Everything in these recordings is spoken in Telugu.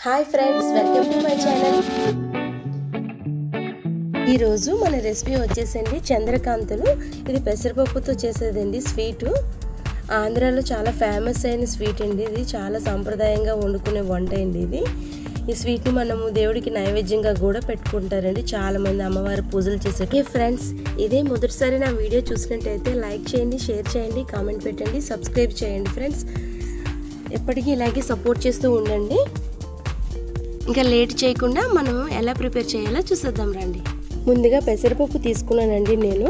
hi friends welcome to my channel ఈరోజు మన రెసిపీ వచ్చేసండి చంద్రకాంతులు ఇది పెసరపప్పుతో చేసేదండి స్వీటు ఆంధ్రాలో చాలా ఫేమస్ అయిన స్వీట్ అండి ఇది చాలా సాంప్రదాయంగా వండుకునే వంట అండి ఇది ఈ స్వీట్ని మనము దేవుడికి నైవేద్యంగా కూడా పెట్టుకుంటారండి చాలా మంది అమ్మవారి పూజలు చేసే ఫ్రెండ్స్ ఇదే మొదటిసారి నా వీడియో చూసినట్టయితే లైక్ చేయండి షేర్ చేయండి కామెంట్ పెట్టండి సబ్స్క్రైబ్ చేయండి ఫ్రెండ్స్ ఎప్పటికీ ఇలాగే సపోర్ట్ చేస్తూ ఉండండి ఇంకా లేట్ చేయకుండా మనం ఎలా ప్రిపేర్ చేయాలో చూసేద్దాం రండి ముందుగా పెసరపప్పు తీసుకున్నానండి నేను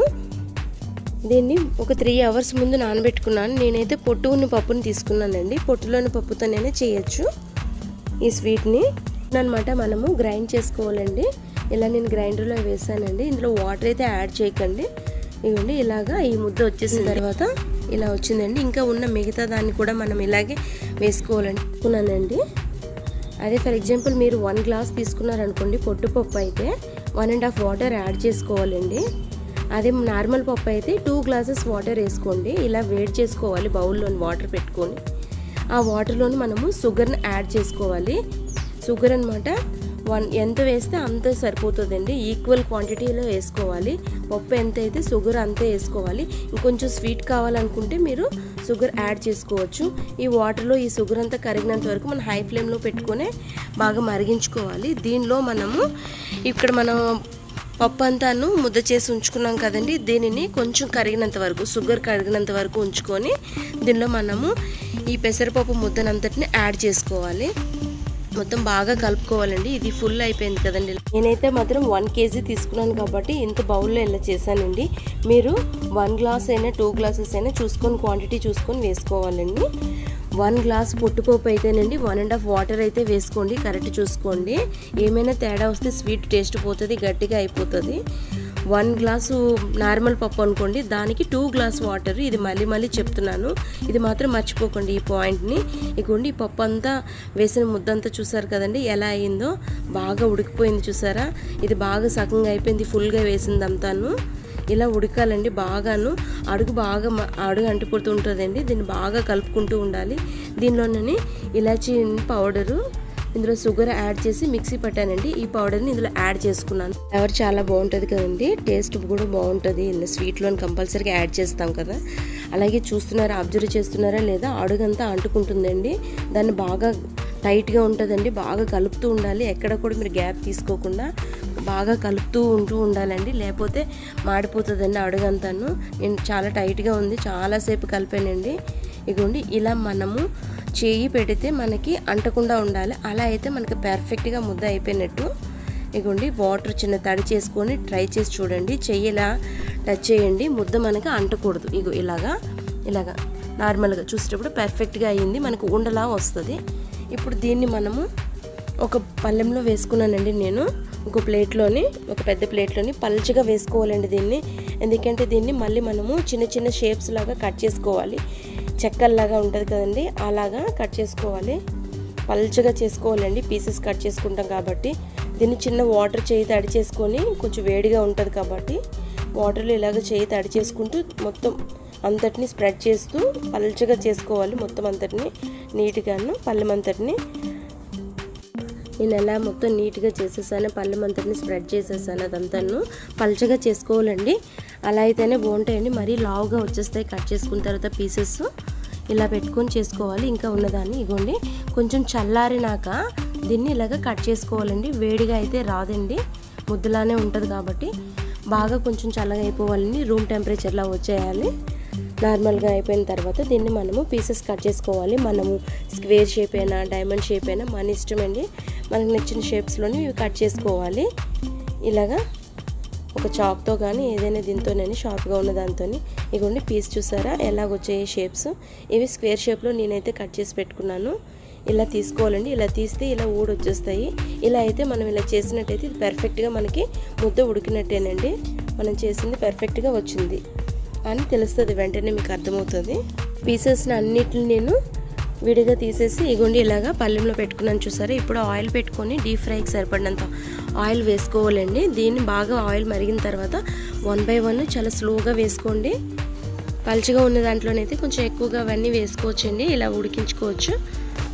దీన్ని ఒక త్రీ అవర్స్ ముందు నానబెట్టుకున్నాను నేనైతే పొట్టు ఉన్న పప్పుని తీసుకున్నానండి పొట్టులోని పప్పుతో నేనే చేయొచ్చు ఈ స్వీట్ని అనమాట మనము గ్రైండ్ చేసుకోవాలండి ఇలా నేను గ్రైండర్లో వేసానండి ఇందులో వాటర్ అయితే యాడ్ చేయకండి ఇవ్వండి ఇలాగా ఈ ముద్ద వచ్చేసిన తర్వాత ఇలా వచ్చిందండి ఇంకా ఉన్న మిగతా దాన్ని కూడా మనం ఇలాగే వేసుకోవాలండి అనుకున్నానండి అదే ఫర్ ఎగ్జాంపుల్ మీరు వన్ గ్లాస్ తీసుకున్నారనుకోండి పొట్టుపప్పు అయితే one and half water add చేసుకోవాలండి అదే నార్మల్ పప్పు అయితే టూ గ్లాసెస్ వాటర్ వేసుకోండి ఇలా వేడి చేసుకోవాలి బౌల్లోని వాటర్ పెట్టుకొని ఆ వాటర్లోని మనము షుగర్ని యాడ్ చేసుకోవాలి షుగర్ అనమాట వన్ ఎంత వేస్తే అంత సరిపోతుందండి ఈక్వల్ క్వాంటిటీలో వేసుకోవాలి పప్పు ఎంత అయితే షుగర్ అంతే వేసుకోవాలి ఇంకొంచెం స్వీట్ కావాలనుకుంటే మీరు షుగర్ యాడ్ చేసుకోవచ్చు ఈ వాటర్లో ఈ షుగర్ అంతా కరిగినంత వరకు మనం హై ఫ్లేమ్లో పెట్టుకొని బాగా మరిగించుకోవాలి దీనిలో మనము ఇక్కడ మనం పప్పు అంతాను ముద్ద చేసి ఉంచుకున్నాం కదండి దీనిని కొంచెం కరిగినంత వరకు షుగర్ కరిగినంత వరకు ఉంచుకొని దీనిలో మనము ఈ పెసరపప్పు ముద్దనంతటిని యాడ్ చేసుకోవాలి మొత్తం బాగా కలుపుకోవాలండి ఇది ఫుల్ అయిపోయింది కదండి నేనైతే మాత్రం వన్ కేజీ తీసుకున్నాను కాబట్టి ఇంత బౌల్లో ఇలా చేశానండి మీరు వన్ గ్లాస్ అయినా టూ గ్లాసెస్ అయినా చూసుకొని క్వాంటిటీ చూసుకొని వేసుకోవాలండి వన్ గ్లాస్ పొట్టుపప్పు అయితేనండి వన్ అండ్ హాఫ్ వాటర్ అయితే వేసుకోండి కరెక్ట్ చూసుకోండి ఏమైనా తేడా వస్తే స్వీట్ టేస్ట్ పోతుంది గట్టిగా అయిపోతుంది వన్ గ్లాసు నార్మల్ పప్పు అనుకోండి దానికి టూ గ్లాస్ వాటర్ ఇది మళ్ళీ మళ్ళీ చెప్తున్నాను ఇది మాత్రం మర్చిపోకండి ఈ పాయింట్ని ఇగోండి ఈ పప్పు అంతా వేసిన ముద్దంతా చూసారు కదండి ఎలా అయిందో బాగా ఉడికిపోయింది చూసారా ఇది బాగా సగంగా అయిపోయింది ఫుల్గా వేసింది అంతాను ఇలా ఉడకాలండి బాగాను అడుగు బాగా అడుగు అంటిపోతూ ఉంటుందండి దీన్ని బాగా కలుపుకుంటూ ఉండాలి దీనిలోనే ఇలాచీ పౌడరు ఇందులో షుగర్ యాడ్ చేసి మిక్సీ పట్టానండి ఈ పౌడర్ని ఇందులో యాడ్ చేసుకున్నాను ఫ్లేవర్ చాలా బాగుంటుంది కదండి టేస్ట్ కూడా బాగుంటుంది ఇందులో స్వీట్లోని కంపల్సరీగా యాడ్ చేస్తాం కదా అలాగే చూస్తున్నారా అబ్జర్వ్ చేస్తున్నారా లేదా అడుగంతా అంటుకుంటుందండి దాన్ని బాగా టైట్గా ఉంటుందండి బాగా కలుపుతూ ఉండాలి ఎక్కడ కూడా మీరు గ్యాప్ తీసుకోకుండా బాగా కలుపుతూ ఉంటూ ఉండాలండి లేకపోతే మాడిపోతుందండి అడుగంతాను నేను చాలా టైట్గా ఉంది చాలాసేపు కలిపానండి ఇగోండి ఇలా మనము చేయి పెడితే మనకి అంటకుండా ఉండాలి అలా అయితే మనకి పర్ఫెక్ట్గా ముద్ద అయిపోయినట్టు ఇగోండి వాటర్ చిన్న తడి చేసుకొని ట్రై చేసి చూడండి చెయ్యి ఇలా టచ్ చేయండి ముద్ద మనకి అంటకూడదు ఇగో ఇలాగా ఇలాగా నార్మల్గా చూసేటప్పుడు పర్ఫెక్ట్గా అయ్యింది మనకు ఉండలా వస్తుంది ఇప్పుడు దీన్ని మనము ఒక పళ్ళెంలో వేసుకున్నానండి నేను ఒక ప్లేట్లోని ఒక పెద్ద ప్లేట్లోని పల్చగా వేసుకోవాలండి దీన్ని ఎందుకంటే దీన్ని మళ్ళీ మనము చిన్న చిన్న షేప్స్ లాగా కట్ చేసుకోవాలి చెక్కల్లాగా ఉంటుంది కదండి అలాగా కట్ చేసుకోవాలి పల్చగా చేసుకోవాలండి పీసెస్ కట్ చేసుకుంటాం కాబట్టి దీన్ని చిన్న వాటర్ చేయి తడి చేసుకొని కొంచెం వేడిగా ఉంటుంది కాబట్టి వాటర్లో ఇలాగ చేయి తడి చేసుకుంటూ మొత్తం అంతటిని స్ప్రెడ్ చేస్తూ పల్చగా చేసుకోవాలి మొత్తం అంతటిని నీట్గాను పళ్ళెం అంతటిని నేను ఎలా మొత్తం నీట్గా చేసేసాను పళ్ళెం అంతటిని స్ప్రెడ్ చేసేసాను అదంతాను పల్చగా చేసుకోవాలండి అలా అయితేనే బాగుంటాయండి మరీ లావుగా వచ్చేస్తాయి కట్ చేసుకున్న తర్వాత పీసెస్ ఇలా పెట్టుకొని చేసుకోవాలి ఇంకా ఉన్నదాన్ని ఇగోండి కొంచెం చల్లారినాక దీన్ని ఇలాగ కట్ చేసుకోవాలండి వేడిగా అయితే రాదండి ముద్దలానే ఉంటుంది కాబట్టి బాగా కొంచెం చల్లగా అయిపోవాలని రూమ్ టెంపరేచర్లో వచ్చేయాలి నార్మల్గా అయిపోయిన తర్వాత దీన్ని మనము పీసెస్ కట్ చేసుకోవాలి మనము స్క్వేర్ షేప్ అయినా డైమండ్ షేప్ అయినా మన ఇష్టం అండి మనకు నచ్చిన షేప్స్లోని ఇవి కట్ చేసుకోవాలి ఇలాగా ఒక చాక్తో కానీ ఏదైనా దీంతోనని షార్ప్గా ఉన్న దాంతో ఇగోండి పీస్ చూసారా ఎలాగొచ్చాయి షేప్స్ ఇవి స్క్వేర్ షేప్లో నేనైతే కట్ చేసి పెట్టుకున్నాను ఇలా తీసుకోవాలండి ఇలా తీస్తే ఇలా ఊడొచ్చేస్తాయి ఇలా అయితే మనం ఇలా చేసినట్టయితే ఇది పర్ఫెక్ట్గా మనకి ముద్ద ఉడికినట్టేనండి మనం చేసింది పర్ఫెక్ట్గా వచ్చింది అని తెలుస్తుంది వెంటనే మీకు అర్థమవుతుంది పీసెస్ని అన్నిటిని నేను విడిగా తీసేసి ఇగోండి ఇలాగా పల్లెంలో పెట్టుకున్నాను చూసారా ఇప్పుడు ఆయిల్ పెట్టుకొని డీప్ ఫ్రైకి సరిపడినంత ఆయిల్ వేసుకోవాలండి దీన్ని బాగా ఆయిల్ మరిగిన తర్వాత వన్ బై వన్ చాలా స్లోగా వేసుకోండి పలుచగా ఉన్న దాంట్లోనైతే కొంచెం ఎక్కువగా అవన్నీ వేసుకోవచ్చండి ఇలా ఉడికించుకోవచ్చు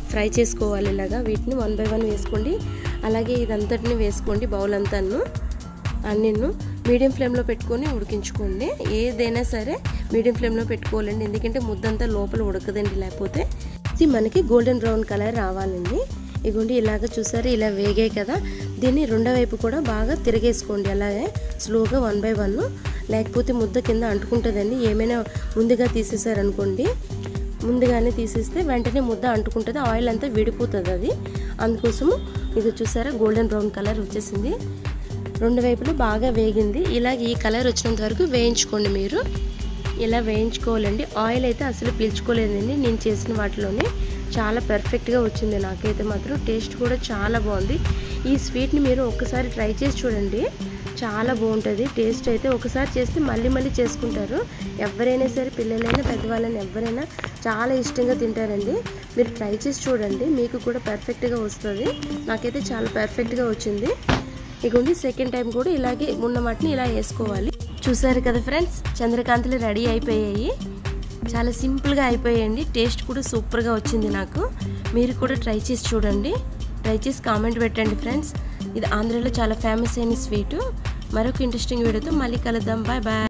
ఫ్రై చేసుకోవాలి ఇలాగా వీటిని వన్ బై వన్ వేసుకోండి అలాగే ఇదంతటిని వేసుకోండి బౌల్ అంతాను అన్నీను మీడియం ఫ్లేమ్లో పెట్టుకొని ఉడికించుకోండి ఏదైనా సరే మీడియం ఫ్లేమ్లో పెట్టుకోవాలండి ఎందుకంటే ముద్దంతా లోపల ఉడకదండి లేకపోతే ఇది మనకి గోల్డెన్ బ్రౌన్ కలర్ రావాలండి ఇగోండి ఇలాగ చూసారు ఇలా వేగాయి కదా దీన్ని రెండో వైపు కూడా బాగా తిరిగేసుకోండి అలాగే స్లోగా వన్ బై వన్ లేకపోతే ముద్ద కింద అంటుకుంటుందండి ఏమైనా ముందుగా తీసేసారనుకోండి ముందుగానే తీసేస్తే వెంటనే ముద్ద అంటుకుంటుంది ఆయిల్ అంతా విడిపోతుంది అది అందుకోసము ఇది చూసారా గోల్డెన్ బ్రౌన్ కలర్ వచ్చేసింది రెండు వైపులు బాగా వేగింది ఇలాగ ఈ కలర్ వచ్చినంత వరకు వేయించుకోండి మీరు ఇలా వేయించుకోవాలండి ఆయిల్ అయితే అసలు పీల్చుకోలేదండి నేను చేసిన వాటిలోనే చాలా పర్ఫెక్ట్గా వచ్చింది నాకైతే మాత్రం టేస్ట్ కూడా చాలా బాగుంది ఈ స్వీట్ని మీరు ఒక్కసారి ట్రై చేసి చూడండి చాలా బాగుంటుంది టేస్ట్ అయితే ఒకసారి చేస్తే మళ్ళీ మళ్ళీ చేసుకుంటారు ఎవరైనా సరే పిల్లలైనా పెద్దవాళ్ళైనా ఎవరైనా చాలా ఇష్టంగా తింటారండి మీరు ట్రై చేసి చూడండి మీకు కూడా పర్ఫెక్ట్గా వస్తుంది నాకైతే చాలా పర్ఫెక్ట్గా వచ్చింది ఇగోండి సెకండ్ టైం కూడా ఇలాగే ఉన్న వాటిని ఇలా వేసుకోవాలి చూసారు కదా ఫ్రెండ్స్ చంద్రకాంతలు రెడీ అయిపోయాయి చాలా సింపుల్గా అయిపోయాయండి టేస్ట్ కూడా సూపర్గా వచ్చింది నాకు మీరు కూడా ట్రై చేసి చూడండి ట్రై చేసి కామెంట్ పెట్టండి ఫ్రెండ్స్ ఇది ఆంధ్రాలో చాలా ఫేమస్ అయిన స్వీటు మరొక ఇంట్రెస్టింగ్ వీడియోతో మళ్ళీ కలుద్దాం బాయ్ బాయ్